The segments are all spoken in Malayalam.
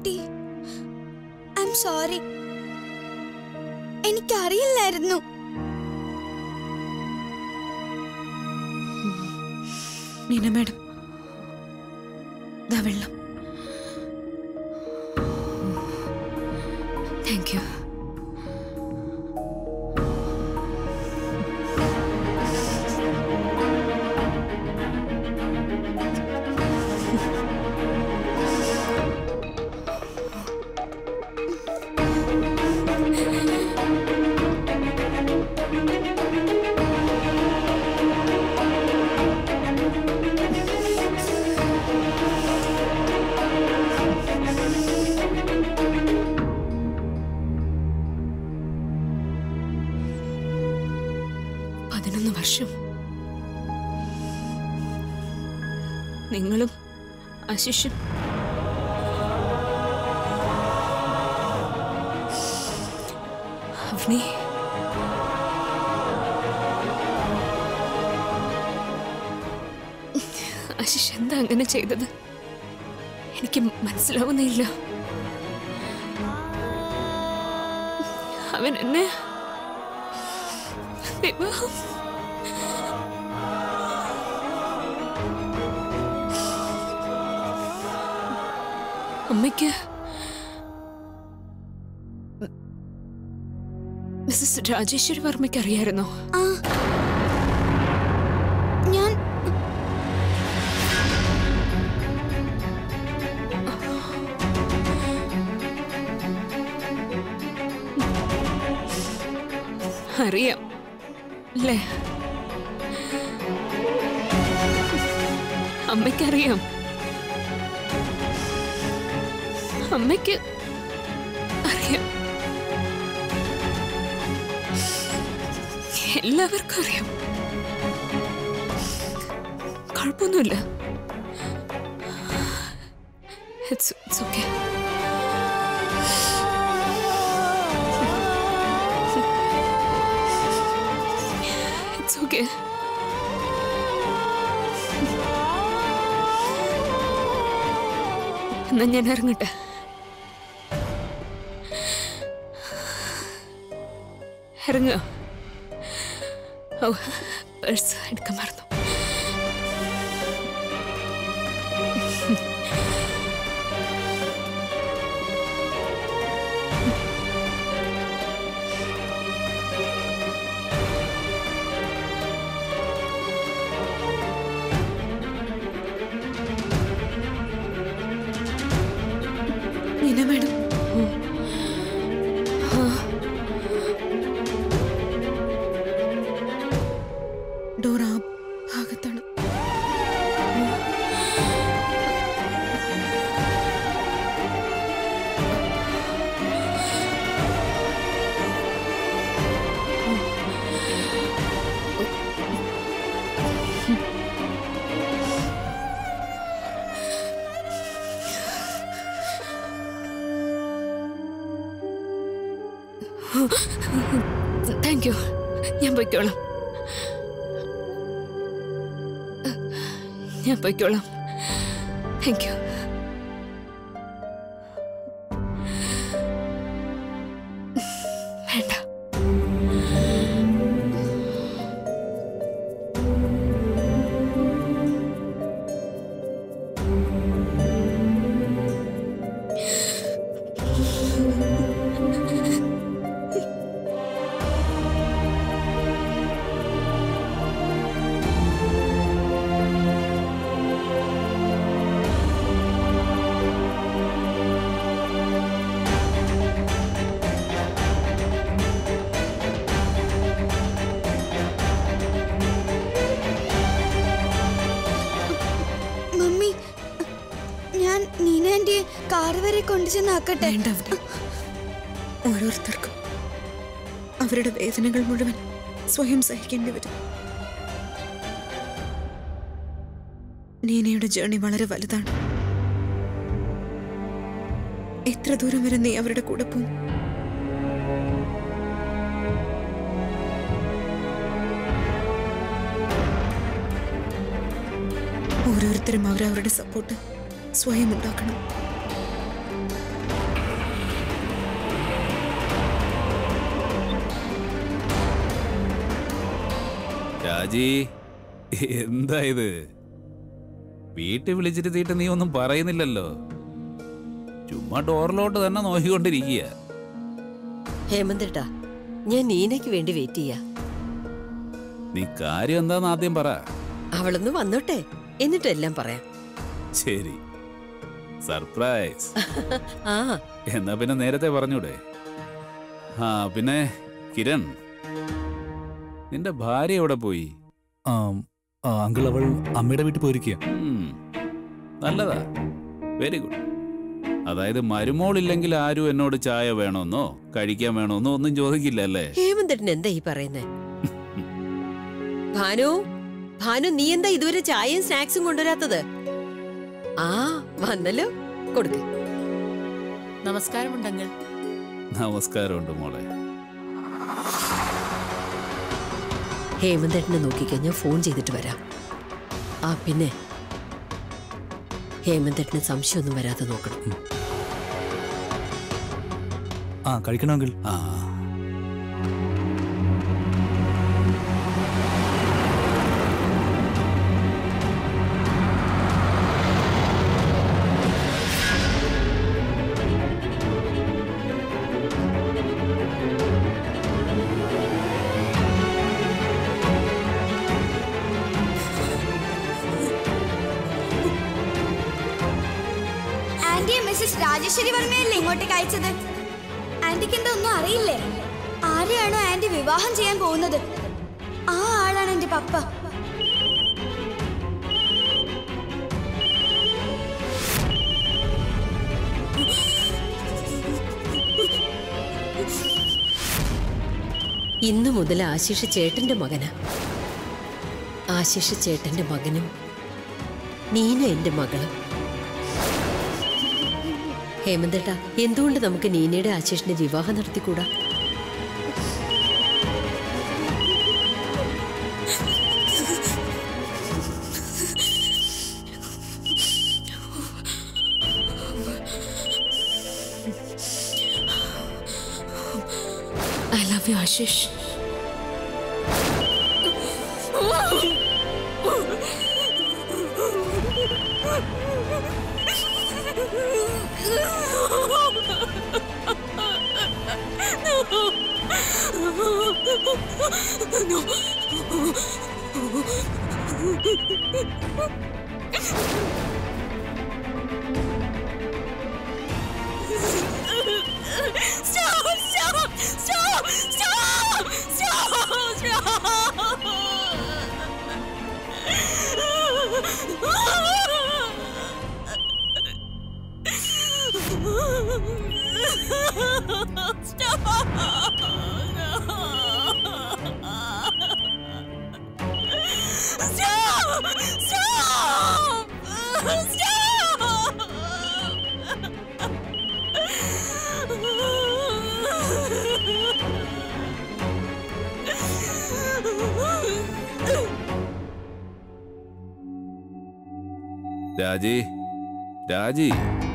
ആന്റി ഐ എം സോറി എനിക്കറിയില്ലായിരുന്നു മീന മാഡം ദാ വെള്ളം താങ്ക് യു പതിനൊന്ന് വർഷം നിങ്ങളും ആശിഷും അവനെ ആശിഷ് എന്താ അങ്ങനെ ചെയ്തത് എനിക്ക് മനസ്സിലാവുന്നില്ല അവൻ എന്നെ വിവാഹം അമ്മയ്ക്ക് മിസ്സസ് രാജേശ്വരി വർമ്മയ്ക്ക് അറിയായിരുന്നോ ആ ഞാൻ അറിയാം അല്ലേ അമ്മയ്ക്കറിയാം അമ്മയ്ക്ക് അറിയാം എല്ലാവർക്കും അറിയാം കുഴപ്പമൊന്നുമില്ല it's it's okay it's okay എന്നാ ഞാൻ ഇറങ്ങട്ടെ ഇറങ്ങുക ഓ പേഴ്സ് എടുക്കാൻ മറന്നു മീന മാഡം ഡോർ ആ ഭാഗത്താണ് താങ്ക് യു ഞാൻ പൊയ്ക്കോളാം ഞാൻ പൊയ്ക്കോളാം താങ്ക് യു വേണ്ട മമ്മി ഞാൻ നീന ആന്റിയെ കാർ വരെ കൊണ്ടുചെന്നാക്കട്ടെ വേണ്ട അവിടെ ഓരോരുത്തർക്കും അവരുടെ വേദനകൾ മുഴുവൻ സ്വയം സഹിക്കേണ്ടി വരും നീനയുടെ ജേണി വളരെ വലുതാണ് എത്ര ദൂരം വരെ നീ അവരുടെ കൂടെ പോകും ഓരോരുത്തരും അവരവരുടെ സപ്പോർട്ട് സ്വയം ഉണ്ടാക്കണം രാജി എന്താ ഇത് വീട്ടിൽ വിളിച്ചിരുത്തിയിട്ട് നീ ഒന്നും പറയുന്നില്ലല്ലോ ചുമ്മാ ഡോറിലോട്ട് തന്നെ നോക്കിക്കൊണ്ടിരിക്കുക ഹേമന്തേട്ടാ ഞാൻ നീനയ്ക്ക് വേണ്ടി വെയിറ്റ് ചെയ്യാ നീ കാര്യം എന്താന്ന് ആദ്യം പറ അവളൊന്ന് വന്നോട്ടെ എന്നിട്ടെല്ലാം പറയാം ശരി സർപ്രൈസ് ആ എന്നാ പിന്നെ നേരത്തെ പറഞ്ഞൂടെ ആ പിന്നെ കിരൺ നിന്റെ ഭാര്യ എവിടെ പോയി അങ്കിൾ അവൾ അമ്മയുടെ വീട്ടിൽ പോയിരിക്കുക ഉം, നല്ലതാ വെരി ഗുഡ് അതായത് മരുമോളില്ലെങ്കിൽ ആരും എന്നോട് ചായ വേണമെന്നോ കഴിക്കാൻ വേണമെന്നോ ഒന്നും ചോദിക്കില്ല അല്ലേ ഹേമന്തേട്ടൻ എന്താ ഈ പറയുന്നേ ഭാനു ഭാനു നീ എന്താ ഇതുവരെ ചായയും സ്നാക്സും കൊണ്ടുവരാത്തത് ആ വന്നല്ലോ കൊടുക്ക് നമസ്കാരമുണ്ടങ്ങൾ നമസ്കാരമുണ്ട് മോളെ ഹേമന്തേട്ടനെ നോക്കിക്കോ ഞാൻ ഫോൺ ചെയ്തിട്ട് വരാം ആ പിന്നെ ഹേമന്തേട്ടന് സംശയമൊന്നും വരാതെ നോക്കണം ആ കഴിക്കണം അങ്കിൾ ആ ആന്റിയെ മിസ്സസ് രാജേശ്വരി വർമ്മയല്ലേ ഇങ്ങോട്ടേക്ക് അയച്ചത് ആന്റിക്ക് എന്താ ഒന്നും അറിയില്ലേ ആരെയാണോ ആന്റി വിവാഹം ചെയ്യാൻ പോകുന്നത് ആ ആളാണ് എന്റെ പപ്പ ഇന്നു മുതൽ ആശിഷ് ചേട്ടന്റെ മകനാ ആശിഷ് ചേട്ടന്റെ മകനും നീന എന്റെ മകളും ഹേമന്തേട്ടാ എന്തുകൊണ്ട് നമുക്ക് നീനയുടെ ആശിഷിന്റെ വിവാഹം നടത്തിക്കൂടാ I love you Ashish Raji Raji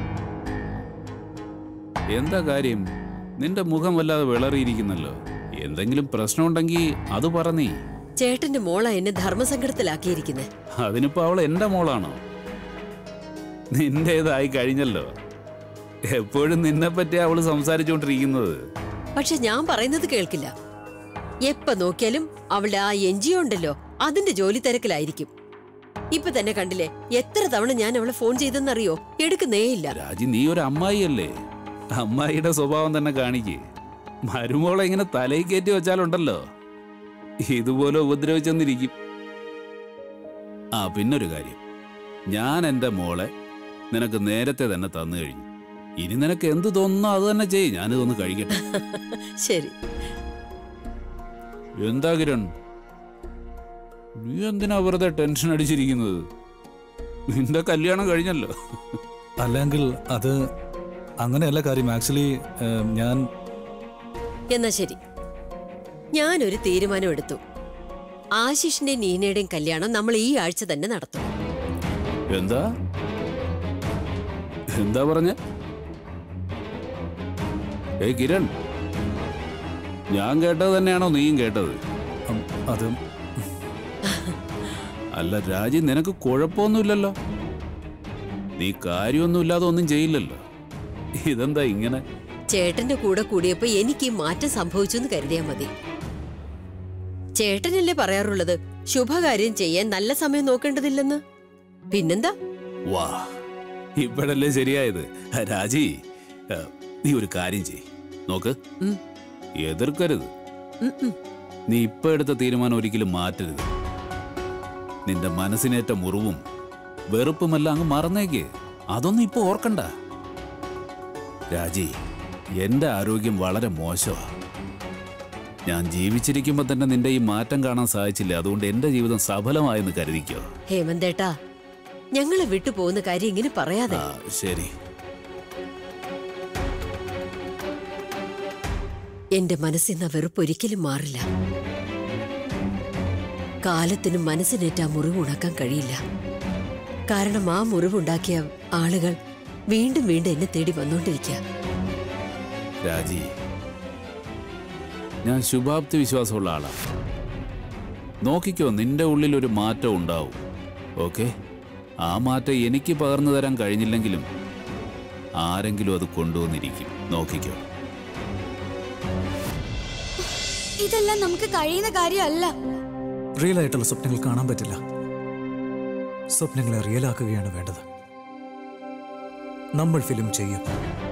എന്താ കാര്യം നിന്റെ മുഖം വല്ലാതെ വിളറിയിരിക്കുന്നല്ലോ എന്തെങ്കിലും പ്രശ്നമുണ്ടെങ്കിൽ അത് പറഞ്ഞീ ചേട്ടന്റെ മോള എന്നെ ധർമ്മസങ്കടത്തിലാക്കിയിരിക്കുന്നത് അതിനിപ്പോ അവൾ എന്റെ മോളാണോ നിന്റേതായി കഴിഞ്ഞല്ലോ എപ്പോഴും നിന്നെ പറ്റി അവള് സംസാരിച്ചുകൊണ്ടിരിക്കുന്നത് പക്ഷെ ഞാൻ പറയുന്നത് കേൾക്കില്ല എപ്പ നോക്കിയാലും അവളുടെ ആ എൻ ജി ഉണ്ടല്ലോ അതിന്റെ ജോലി തിരക്കിലായിരിക്കും ഇപ്പൊ തന്നെ കണ്ടില്ലേ എത്ര തവണ ഞാൻ അവളെ ഫോൺ ചെയ്തെന്നറിയോ എടുക്കുന്നേയില്ല രാജി നീ ഒരു അമ്മായിയല്ലേ അമ്മായിയുടെ സ്വഭാവം തന്നെ കാണിക്ക് മരുമോളെ ഇങ്ങനെ തലയിൽ കയറ്റി വെച്ചാലുണ്ടല്ലോ ഇതുപോലെ ഉപദ്രവിച്ചെന്നിരിക്കും ആ പിന്നൊരു കാര്യം ഞാൻ എൻ്റെ മോളെ നിനക്ക് നേരത്തെ തന്നെ തന്നു കഴിഞ്ഞു ഇനി നിനക്ക് എന്ത് തോന്നുന്നോ അത് തന്നെ ചെയ്യ് ഞാനിതൊന്ന് കഴിക്കട്ടെ ശരി എന്താ കിരൺ നീ എന്തിനാ വെറുതെ ടെൻഷൻ അടിച്ചിരിക്കുന്നത് നിന്റെ കല്യാണം കഴിഞ്ഞല്ലോ അല്ല അങ്കിൾ അത് അങ്ങനെയല്ല കാര്യം ആക്ച്വലി ഞാൻ എന്നാ ശരി ഞാനൊരു തീരുമാനം എടുത്തു ആശിഷിന്റെയും നീനയുടെയും കല്യാണം നമ്മൾ ഈ ആഴ്ച തന്നെ നടത്തും എന്താ എന്താ പറഞ്ഞ ഏയ് കിരൺ ഞാൻ കേട്ടത് തന്നെയാണോ നീയും കേട്ടത് ഉം, അത് അല്ല രാജി നിനക്ക് കുഴപ്പമൊന്നുമില്ലല്ലോ നീ കാര്യമൊന്നുമില്ലാതെ ഒന്നും ചെയ്യില്ലല്ലോ ഇതെന്താ ഇങ്ങനെ ചേട്ടന്റെ കൂടെ കൂടിയപ്പോ എനിക്ക് ഈ മാറ്റം സംഭവിച്ചു എന്ന് കരുതിയാ മതി ചേട്ടനല്ലേ പറയാറുള്ളത് ശുഭകാര്യം ചെയ്യാൻ നല്ല സമയം നോക്കേണ്ടതില്ലെന്ന് പിന്നെന്താ വാ ഇപ്പോഴല്ലേ ശരിയായത് രാജി ഏ, നീ ഒരു കാര്യം ചെയ് നോക്ക് ഉം. എതിർക്കരുത് ഉം ഉം. നീ ഇപ്പൊ എടുത്ത തീരുമാനം ഒരിക്കലും മാറ്റരുത് നിന്റെ മനസ്സിനേറ്റ മുറിവും വെറുപ്പുമെല്ലാം അങ്ങ് മറന്നേക്ക് അതൊന്നും ഇപ്പൊ ഓർക്കണ്ട രാജി എന്റെ ആരോഗ്യം വളരെ മോശമാ ഞാൻ ജീവിച്ചിരിക്കുമ്പോ തന്നെ നിന്റെ ഈ മാറ്റം കാണാൻ സാധിച്ചില്ല അതുകൊണ്ട് എന്റെ ജീവിതം സഫലമായെന്ന് കരുതിക്കോ ഹേമന്തേട്ടാ ഞങ്ങളെ വിട്ടു പോകുന്ന കാര്യം ഇങ്ങനെ പറയാതെ ആ ശരി എന്റെ മനസ്സിന്ന് ആ വെറുപ്പ് ഒരിക്കലും മാറില്ല കാലത്തിന് മനസ്സിനേറ്റ ആ മുറിവ് ഉണക്കാൻ കഴിയില്ല കാരണം ആ മുറിവുണ്ടാക്കിയ ആളുകൾ വീണ്ടും വീണ്ടും എന്നെ തേടി വന്നുകൊണ്ടിരിക്കുക രാജി ഞാൻ ശുഭാപ്തി വിശ്വാസമുള്ള ആളാണ് നോക്കിക്കോ നിന്റെ ഉള്ളിൽ ഒരു മാറ്റം ഉണ്ടാവും ഓക്കെ ആ മാറ്റം എനിക്ക് പകർന്നു തരാൻ കഴിഞ്ഞില്ലെങ്കിലും ആരെങ്കിലും അത് കൊണ്ടുവന്നിരിക്കും നോക്കിക്കോ ഇതെല്ലാം നമുക്ക് കഴിയുന്ന കാര്യമല്ല റിയൽ ആയിട്ടുള്ള സ്വപ്നങ്ങൾ കാണാൻ പറ്റില്ല സ്വപ്നങ്ങളെ റിയൽ ആക്കുകയാണ് വേണ്ടത് നമ്മൾ ഫിലിം ചെയ്യും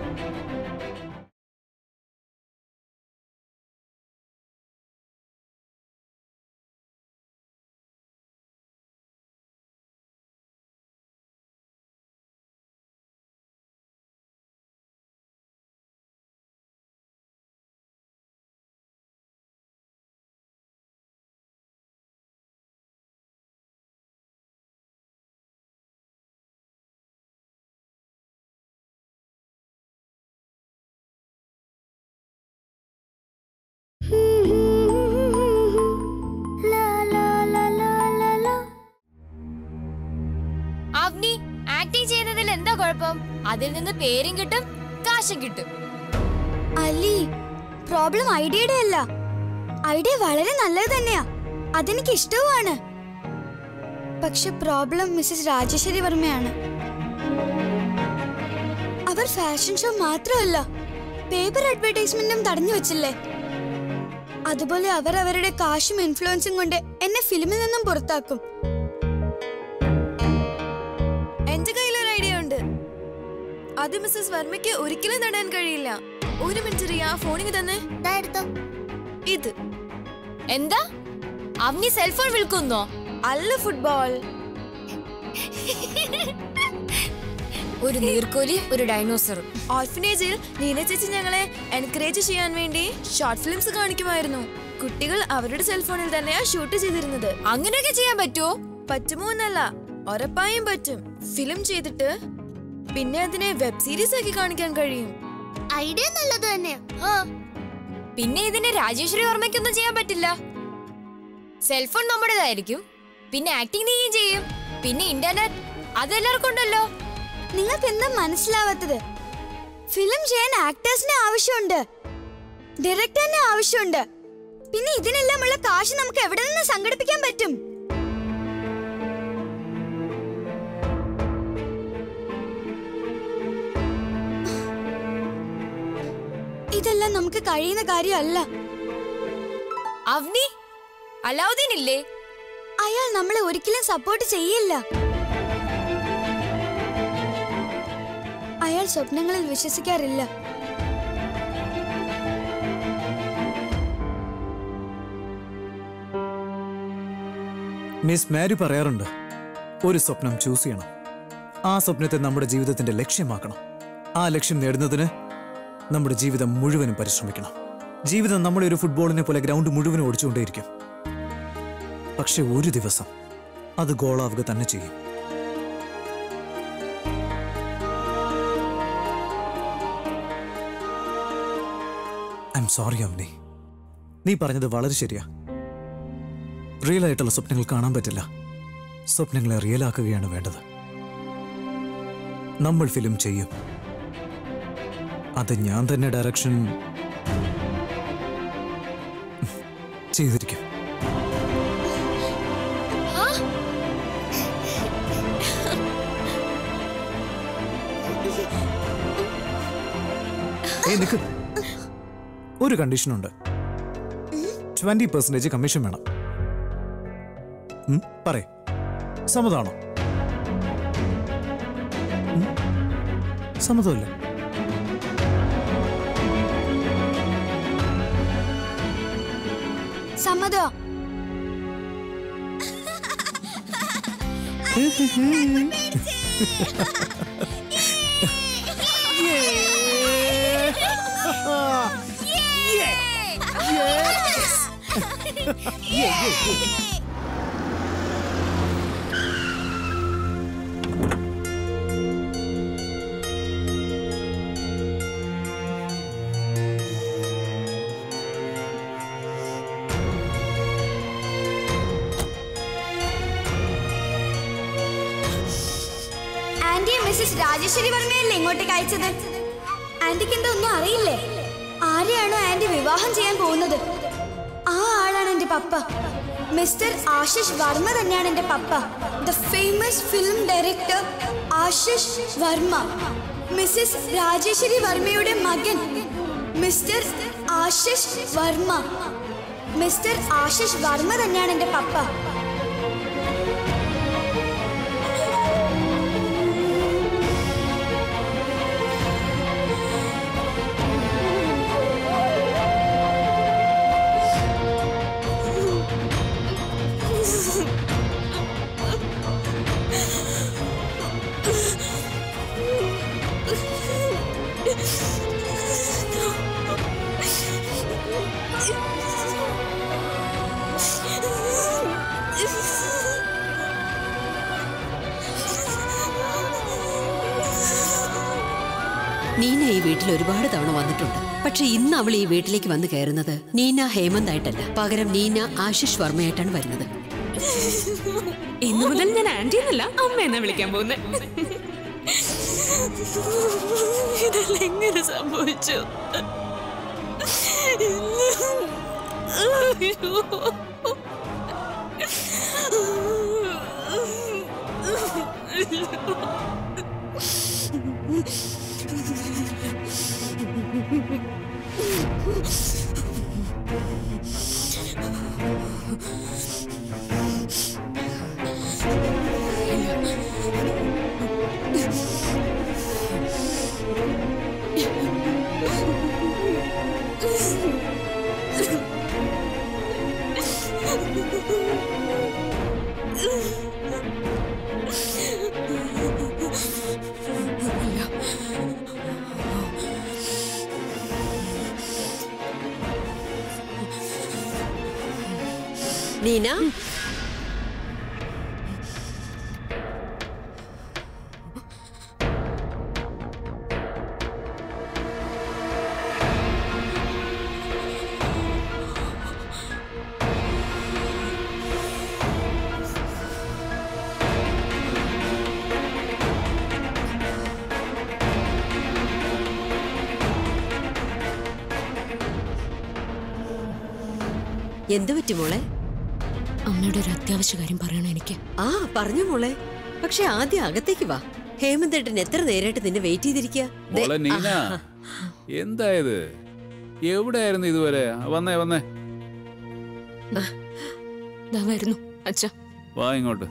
അവനി ആക്ടിങ് ചെയ്യുന്നതിൽ എന്താ കുഴപ്പം അതിൽ നിന്ന് പേരും കിട്ടും കാശും കിട്ടും അലി പ്രോബ്ലം ഐഡിയയുടെ അല്ല ഐഡിയ വളരെ നല്ലത് തന്നെയാ അതെനിക്ക് ഇഷ്ടവുമാണ് പക്ഷെ പ്രോബ്ലം മിസ്സസ് രാജേശ്വരി വർമ്മയാണ് അവർ ഫാഷൻ ഷോ മാത്രമല്ല പേപ്പർ അഡ്വർടൈസ്മെന്റും തടഞ്ഞു വെച്ചില്ലേ അതുപോലെ അവർ അവരുടെ കാശും ഇൻഫ്ലുവൻസും കൊണ്ട് എന്നെ ഫിലിമിൽ നിന്നും പുറത്താക്കും എന്റെ കയ്യിൽ ഒരു ഐഡിയ ഉണ്ട് അത് മിസ്സസ് വർമ്മയ്ക്ക് ഒരിക്കലും നേടാൻ കഴിയില്ല ഒരു മിനിറ്റ് റിയ ഫോണിങ് തന്നെ ഇത് എന്താ അവനി സെൽഫോൺ വിൽക്കുന്നോ അല്ല ഫുട്ബോൾ ഒരു നീർക്കോലി ഒരു ഡൈനോസറും ഓർഫനേജിൽ നീന ചേച്ചി ഞങ്ങളെ എൻകറേജ് ചെയ്യാൻ വേണ്ടി ഷോർട്ട് ഫിലിംസ് കാണിക്കുമായിരുന്നു കുട്ടികൾ അവരുടെ സെൽഫോണിൽ തന്നെയാ ഷൂട്ട് ചെയ്തിരുന്നത് അങ്ങനെയൊക്കെ ചെയ്യാൻ പറ്റുമോ പറ്റുമോ എന്നല്ല ഉറപ്പായും പറ്റും ഫിലിം ചെയ്തിട്ട് പിന്നെ അതിനെ വെബ് സീരീസ് ആക്കി കാണിക്കാൻ കഴിയും ഐഡിയ നല്ലത് തന്നെയാ ആ പിന്നെ ഇതിന് രാജേശ്വരി വർമ്മയ്ക്കൊന്നും ചെയ്യാൻ പറ്റില്ല സെൽഫോൺ നമ്മുടേതായിരിക്കും പിന്നെ ആക്ടിങ് നീയും ചെയ്യും പിന്നെ ഇന്റർനെറ്റ് അതെല്ലാവർക്കും ഉണ്ടല്ലോ നിങ്ങൾക്ക് എന്താ മനസ്സിലാവാത്തത് ഫിലിം ചെയ്യാൻ ആക്ടേഴ്സിനെ ആവശ്യമുണ്ട് ഡയറക്ടറിനെ ആവശ്യമുണ്ട് പിന്നെ ഇതിനെല്ലാമുള്ള കാശ് നമുക്ക് എവിടെ നിന്ന് സംഘടിപ്പിക്കാൻ പറ്റും ഇതെല്ലാം നമുക്ക് കഴിയുന്ന കാര്യമല്ല അവനി അലാവുദ്ദീൻ ഇല്ലേ അയാൾ നമ്മളെ ഒരിക്കലും സപ്പോർട്ട് ചെയ്യില്ല അയാൾ സ്വപ്നങ്ങളിൽ വിശ്വസിക്കാറില്ല മിസ് മാരി പറയാറുണ്ട് ഒരു സ്വപ്നം ചൂസ് ചെയ്യണം ആ സ്വപ്നത്തെ നമ്മുടെ ജീവിതത്തിന്റെ ലക്ഷ്യമാക്കണം ആ ലക്ഷ്യം നേടുന്നതിന് നമ്മുടെ ജീവിതം മുഴുവനും പരിശ്രമിക്കണം ജീവിതം നമ്മളെ ഒരു ഫുട്ബോളിനെ പോലെ ഗ്രൗണ്ട് മുഴുവനും ഓടിച്ചുകൊണ്ടേയിരിക്കും പക്ഷെ ഒരു ദിവസം അത് ഗോളാവുക തന്നെ ചെയ്യും ഐ എം സോറി അമ്നി നീ പറഞ്ഞത് വളരെ ശരിയാ റിയൽ ആയിട്ടുള്ള സ്വപ്നങ്ങൾ കാണാൻ പറ്റില്ല സ്വപ്നങ്ങളെ റിയൽ ആക്കുകയാണ് വേണ്ടത് നമ്മൾ ഫിലിം ചെയ്യും അത് ഞാൻ തന്നെ ഡയറക്ഷൻ ചെയ്തിരിക്കും ഏയ് നിക്ക് ഒരു കണ്ടീഷനുണ്ട് ട്വന്റി പെർസെന്റേജ് കമ്മീഷൻ വേണം ഉം, പറയ് സമ്മതമാണോ ഉം, സമ്മതമല്ലേ സമ്മതോ ആന്റി മിസ്സസ് രാജേശ്വരി വർമ്മയല്ലേ ഇങ്ങോട്ടേക്ക് അയച്ചത് ആന്റിക്ക് എന്താ ഒന്നും അറിയില്ലേ ആരെയാണോ ആന്റി വിവാഹം ചെയ്യാൻ പോകുന്നത് ആ ആളാണ് എന്റെ പപ്പ മിസ്റ്റർ ആശിഷ് വർമ്മ തന്നെയാണ് എന്റെ papa the famous film director Ashish Varma Mrs Rajeshwari വർമ്മയുടെ മകൻ മിസ്റ്റർ ആശിഷ് വർമ്മ മിസ്റ്റർ ആശിഷ് വർമ്മ തന്നെയാണ് എന്റെ പപ്പ നീന ഈ വീട്ടിൽ ഒരുപാട് തവണ വന്നിട്ടുണ്ട് പക്ഷെ ഇന്ന് അവൾ ഈ വീട്ടിലേക്ക് വന്ന് കയറുന്നത് നീന ഹേമന്ത് ആയിട്ടല്ല പകരം നീന ആശിഷ് വർമ്മയായിട്ടാണ് വരുന്നത് ഇന്നു മുതൽ ഞാൻ ആന്റി എന്നല്ല അമ്മ എന്നാ വിളിക്കാൻ പോകുന്നത് ഇതെല്ലാം എങ്ങനെ സംഭവിച്ചു നീന എന്തു പറ്റി മോളെ അമ്മയുടെ ഒരു അത്യാവശ്യ കാര്യം പറയണം എനിക്ക് ആ പറഞ്ഞു മോളെ പക്ഷെ ആദ്യം അകത്തേക്ക് വാ ഹേമന്തേട്ടൻ എത്ര നേരമായിട്ട് നിന്നെ വെയിറ്റ് ചെയ്തിരിക്കുക ദേ, മോളെ നീന എന്തായത് എവിടെയായിരുന്നു ഇതുവരെ വന്നേ വന്നേ ദാ വരുന്നു അച്ഛ വാ ഇങ്ങോട്ട്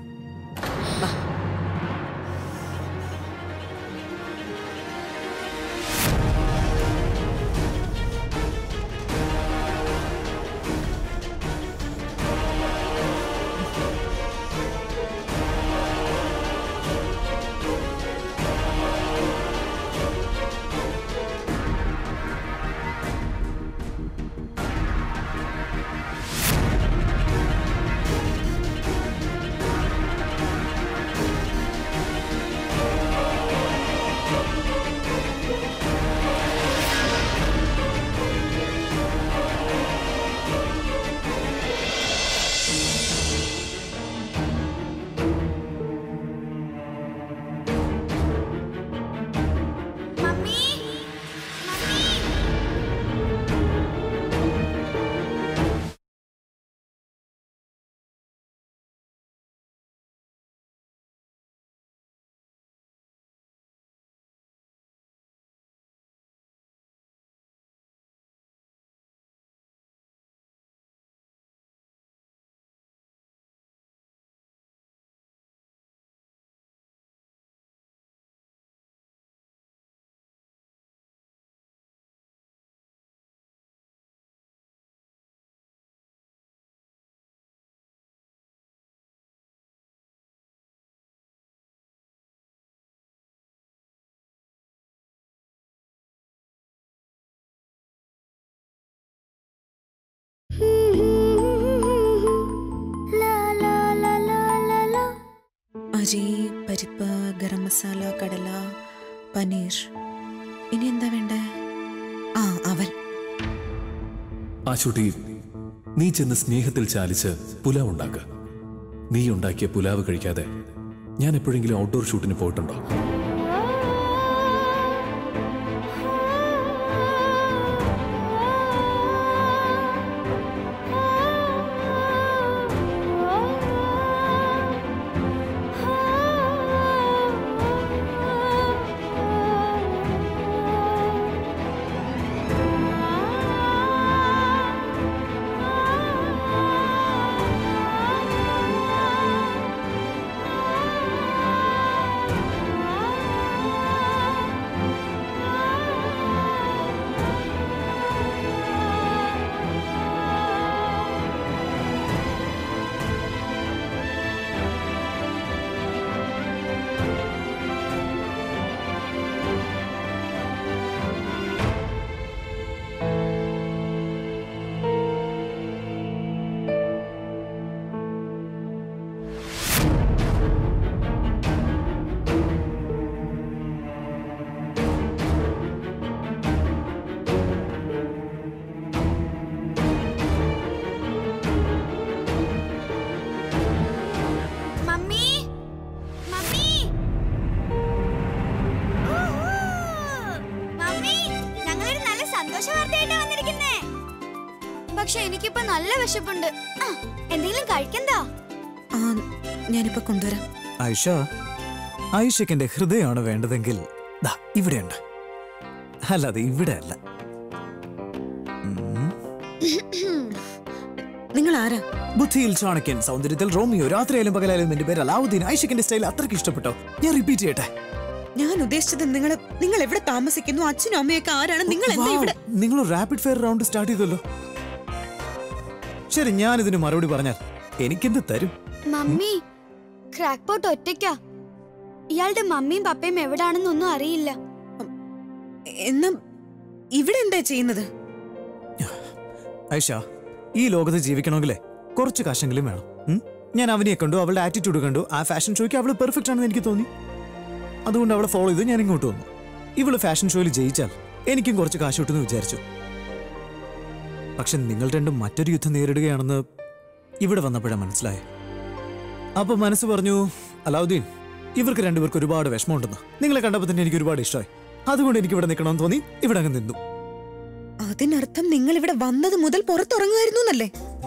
അരി പരിപ്പ് ഗരം മസാല കടല പനീർ ഇനി എന്താ വേണ്ടേ ആ അവൽ ആശുട്ടി നീ ചെന്ന് സ്നേഹത്തിൽ ചാലിച്ച് പുലാവ് ഉണ്ടാക്കുക നീ ഉണ്ടാക്കിയ പുലാവ് കഴിക്കാതെ ഞാൻ എപ്പോഴെങ്കിലും ഔട്ട്ഡോർ ഷൂട്ടിന് പോയിട്ടുണ്ടോ മമ്മി മമ്മി ഊഹൂ. മമ്മി ഞങ്ങളൊരു നല്ല സന്തോഷ വാർത്തയായിട്ടാ വന്നിരിക്കുന്നേ പക്ഷെ എനിക്കിപ്പോ നല്ല വിശപ്പുണ്ട് ആ, എന്തെങ്കിലും കഴിക്കണ്ടോ ആ ഞാനിപ്പോ കൊണ്ടുവരാം ഐഷ ഐഷയ്ക്ക് എന്റെ ഹൃദയമാണ് വേണ്ടതെങ്കിൽ ദാ ഇവിടെയുണ്ട് അല്ലാതെ ഇവിടെ അല്ല നിങ്ങൾ ആരാ ബുദ്ധിയിൽ ചാണക്യൻ സൗന്ദര്യത്തിൽ റോമിയോ രാത്രിയായാലും പകലായാലും എന്റെ പേര് അലാവുദ്ദീൻ ഐഷക്കിന്റെ സ്റ്റൈൽ അത്രയ്ക്ക് ഇഷ്ടപ്പെട്ടോ ഞാൻ റിപ്പീറ്റ് ചെയ്യട്ടെ ഞാൻ ഉദ്ദേശിച്ചത് നിങ്ങൾ നിങ്ങൾ എവിടെ താമസിക്കുന്നു അച്ഛനും അമ്മയൊക്കെ ആരാണ് നിങ്ങൾ എന്താ ഇവിടെ നിങ്ങൾ റാപ്പിഡ് ഫയർ റൗണ്ട് സ്റ്റാർട്ട് ചെയ്തല്ലോ ശരി ഞാൻ ഇതിന് മറുപടി പറഞ്ഞാൽ എനിക്കെന്ത് തരും മമ്മി ക്രാക്ക് പോട്ട് ഒറ്റയ്ക്കാ ഇയാളുടെ മമ്മിയും പപ്പയും എവിടാണെന്നൊന്നും അറിയില്ല എന്നാ ഇവിടെ എന്താ ചെയ്യുന്നത് ഐഷ ഈ ലോകത്ത് ജീവിക്കണമെങ്കിലേ കുറച്ച് കാശെങ്കിലും വേണം ഉം? ഞാൻ അവനെ കണ്ടു അവളുടെ ആറ്റിറ്റ്യൂഡ് കണ്ടു ആ ഫാഷൻ ഷോയ്ക്ക് അവള് പെർഫെക്റ്റ് ആണെന്ന് എനിക്ക് തോന്നി അതുകൊണ്ട് അവളെ ഫോളോ ചെയ്ത് ഞാൻ ഇങ്ങോട്ട് വന്നു ഇവള് ഫാഷൻ ഷോയിൽ ജയിച്ചാൽ എനിക്കും കുറച്ച് കാശ് കിട്ടുമെന്ന് വിചാരിച്ചു പക്ഷെ നിങ്ങൾ രണ്ടും മറ്റൊരു യുദ്ധം നേരിടുകയാണെന്ന് ഇവിടെ വന്നപ്പോഴാണ് മനസ്സിലായത് അപ്പൊ മനസ്സ് പറഞ്ഞു അലാവുദ്ദീൻ ഇവർക്ക് രണ്ടുപേർക്ക് ഒരുപാട് വിഷമമുണ്ടെന്ന് നിങ്ങളെ കണ്ടപ്പോൾ തന്നെ എനിക്ക് ഒരുപാട് ഇഷ്ടമായി അതുകൊണ്ട് എനിക്ക് ഇവിടെ നിൽക്കണമെന്ന് തോന്നി ഇവിടെ അങ്ങ് നിന്നു അതിനർത്ഥം നിങ്ങൾ ഇവിടെ വന്നത് മുതൽ പുറത്തിറങ്ങുമായിരുന്നു എന്നല്ലേ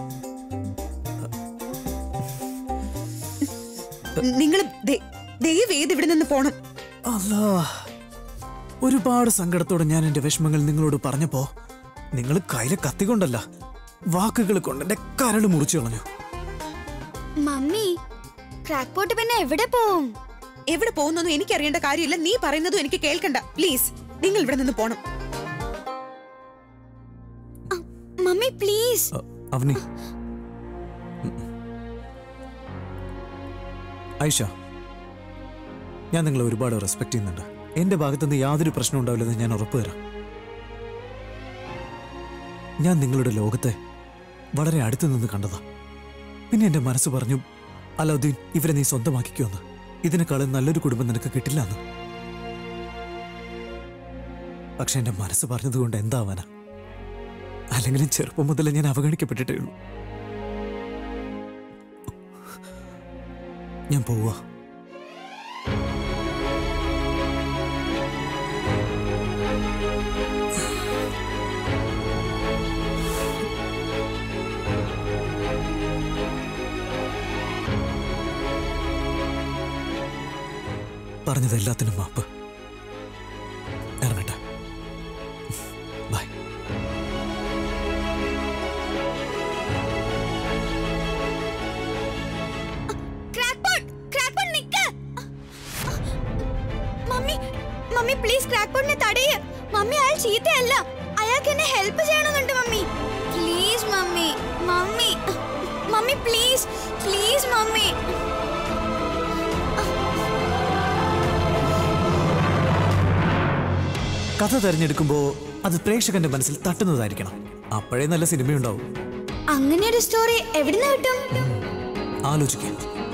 നിങ്ങൾ ദയവേത് ഇവിടെ നിന്ന് പോണം അല്ലാ ഒരുപാട് സങ്കടത്തോടെ ഞാൻ എന്റെ വിഷമങ്ങൾ നിങ്ങളോട് പറഞ്ഞപ്പോ നിങ്ങൾ കയ്യിലെ കത്തി കൊണ്ടല്ല വാക്കുകൾ കൊണ്ട് എന്റെ കരട് മുറിച്ചു കളഞ്ഞു മമ്മി ക്രാക്ക് പോട്ട് പിന്നെ എവിടെ പോവും എവിടെ പോകുന്നൊന്നും എനിക്കറിയേണ്ട കാര്യമില്ല നീ പറയുന്നതും എനിക്ക് കേൾക്കണ്ട പ്ലീസ് നിങ്ങൾ ഇവിടെ നിന്ന് പോണം മമ്മി പ്ലീസ് അ- അവനി ഉം. ഐഷ ഞാൻ നിങ്ങളെ ഒരുപാട് റെസ്പെക്ട് ചെയ്യുന്നുണ്ട് എന്റെ ഭാഗത്തുനിന്ന് യാതൊരു പ്രശ്നം ഉണ്ടാവില്ലെന്ന് ഞാൻ ഉറപ്പു തരാം ഞാൻ നിങ്ങളുടെ ലോകത്തെ വളരെ അടുത്ത് നിന്ന് കണ്ടതാ പിന്നെ എന്റെ മനസ്സ് പറഞ്ഞു അലാവുദ്ദീൻ ഇവരെ നീ സ്വന്തമാക്കിക്കുമെന്ന് ഇതിനേക്കാളും നല്ലൊരു കുടുംബം നിനക്ക് കിട്ടില്ല എന്ന് പക്ഷെ എന്റെ മനസ്സ് പറഞ്ഞതുകൊണ്ട് എന്താവാനാ അല്ലെങ്കിലും ചെറുപ്പം മുതലേ ഞാൻ അവഗണിക്കപ്പെട്ടിട്ടേ ഉള്ളൂ ഞാൻ പോവാ പറഞ്ഞത് എല്ലാത്തിനും മാപ്പ് ഇറങ്ങട്ടെ bye crack pot crack pot നിക്ക് മമ്മി മമ്മി പ്ലീസ് ക്രാക്ക് പോട്ടിനെ തടയ് മമ്മി അയാൾ ചീത്തയല്ല അയാൾക്ക് എന്നെ ഹെൽപ്പ് ചെയ്യണമെന്നുണ്ട് mummy please mummy mummy mummy please please mummy കഥ തിരഞ്ഞെടുക്കുമ്പോൾ അത് പ്രേക്ഷകന്റെ മനസ്സിൽ തട്ടുന്നതായിരിക്കണം അപ്പോഴേ നല്ല സിനിമയുണ്ടാവും അങ്ങനെ ഒരു സ്റ്റോറി എവിടുന്ന് കിട്ടും ആലോചിക്കുക